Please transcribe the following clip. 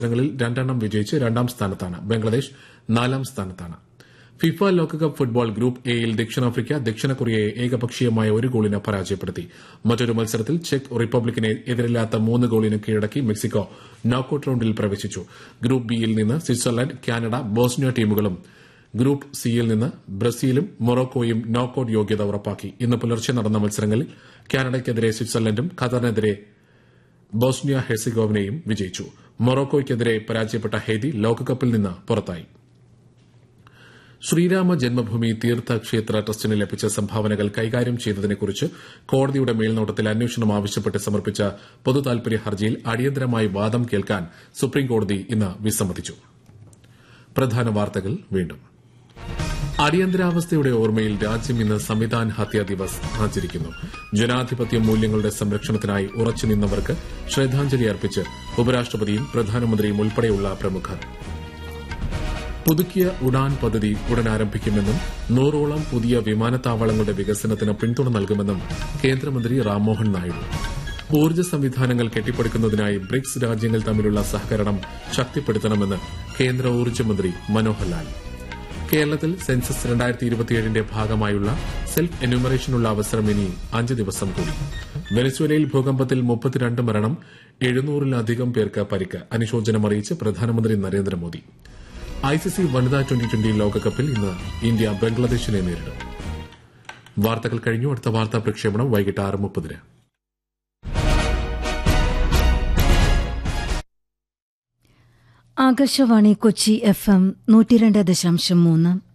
മത്സരങ്ങളിൽ രണ്ടെണ്ണം വിജയിച്ച് രണ്ടാം സ്ഥാനത്താണ് ബംഗ്ലാദേശ് നാലാം സ്ഥാനത്താണ് ഫിഫ ലോകകപ്പ് ഫുട്ബോൾ ഗ്രൂപ്പ് എയിൽ ദക്ഷിണാഫ്രിക്ക ദക്ഷിണ കൊറിയയെ ഏകപക്ഷീയമായ ഒരു ഗോളിന് പരാജയപ്പെടുത്തി മറ്റൊരു മത്സരത്തിൽ ചെക്ക് റിപ്പബ്ലിക്കിനെ എതിരില്ലാത്ത മൂന്ന് ഗോളിന് കീഴടക്കി മെക്സിക്കോ നോക്കൌട്ട് റൌണ്ടിൽ പ്രവേശിച്ചു ഗ്രൂപ്പ് ബിയിൽ നിന്ന് സ്വിറ്റ്സർലൻഡ് കാനഡ ബോസ്നിയ ടീമുകളും ഗ്രൂപ്പ് സിയിൽ നിന്ന് ബ്രസീലും മൊറോക്കോയും നോക്കൌട്ട് യോഗ്യത ഉറപ്പാക്കി ഇന്ന് പുലർച്ചെ നടന്ന മത്സരങ്ങളിൽ കാനഡയ്ക്കെതിരെ സ്വിറ്റ്സർലൻഡും ഖത്തറിനെതിരെ ബോസ്നിയ ഹെർസിഗോവിനയും വിജയിച്ചു മൊറോക്കോയ്ക്കെതിരെ പരാജയപ്പെട്ട ഹെയ്തി ലോകകപ്പിൽ നിന്ന് പുറത്തായി ശ്രീരാമ ജന്മഭൂമി തീർത്ഥക്ഷേത്ര ട്രസ്റ്റിന് ലഭിച്ച സംഭാവനകൾ കൈകാര്യം ചെയ്തതിനെക്കുറിച്ച് കോടതിയുടെ മേൽനോട്ടത്തിൽ അന്വേഷണം ആവശ്യപ്പെട്ട് സമർപ്പിച്ച പൊതുതാൽപര്യ ഹർജിയിൽ അടിയന്തരമായി വാദം കേൾക്കാൻ സുപ്രീംകോടതി ഇന്ന് വിസമ്മതിച്ചു പ്രധാന വാർത്തകൾ വീണ്ടും അടിയന്തരാവസ്ഥയുടെ ഓർമ്മയിൽ രാജ്യം ഇന്ന് സംവിധാൻ ഹത്യാ ദിവസ് ആചരിക്കുന്നു ജനാധിപത്യ മൂല്യങ്ങളുടെ സംരക്ഷണത്തിനായി ഉറച്ചുനിന്നവർക്ക് ശ്രദ്ധാഞ്ജലി അർപ്പിച്ച് ഉപരാഷ്ട്രപതിയും പ്രധാനമന്ത്രിയും ഉൾപ്പെടെയുള്ള പ്രമുഖർ പുതുക്കിയ ഉഡാൻ പദ്ധതി ഉടൻ ആരംഭിക്കുമെന്നും നൂറോളം പുതിയ വിമാനത്താവളങ്ങളുടെ വികസനത്തിന് പിന്തുണ നൽകുമെന്നും കേന്ദ്രമന്ത്രി റാംമോഹൻ നായിഡു ഊർജ്ജ സംവിധാനങ്ങൾ കെട്ടിപ്പടുക്കുന്നതിനായി ബ്രിക്സ് രാജ്യങ്ങൾ തമ്മിലുള്ള സഹകരണം ശക്തിപ്പെടുത്തണമെന്ന് കേന്ദ്ര ഊർജ്ജമന്ത്രി മനോഹർ ലാൽ കേരളത്തിൽ സെൻസസ് രണ്ടായിരത്തി ഇരുപത്തിയേഴിന്റെ ഭാഗമായുള്ള സെൽഫ് എന്യൂമറേഷനുള്ള അവസരം ഇനി അഞ്ച് ദിവസം കൂടി വെനസ്വേലയിൽ ഭൂകമ്പത്തിൽ മുപ്പത്തിരണ്ട് മരണം എഴുന്നൂറിലധികം പേർക്ക് പരിക്ക് അനുശോചനം അറിയിച്ച് പ്രധാനമന്ത്രി നരേന്ദ്രമോദി ഐസിസി വനിതാ ട്വന്റി ട്വന്റി ലോകകപ്പിൽ ഇന്ന് ഇന്ത്യ ബംഗ്ലാദേശിനെ നേരിടും വാർത്തകൾ കഴിഞ്ഞു അടുത്ത വാർത്താ പ്രക്ഷേപണം വൈകിട്ട് ആറ് മുപ്പതിന് ആകാശവാണി കൊച്ചി എഫ് എം നൂറ്റിരണ്ട് ദശാംശം മൂന്ന്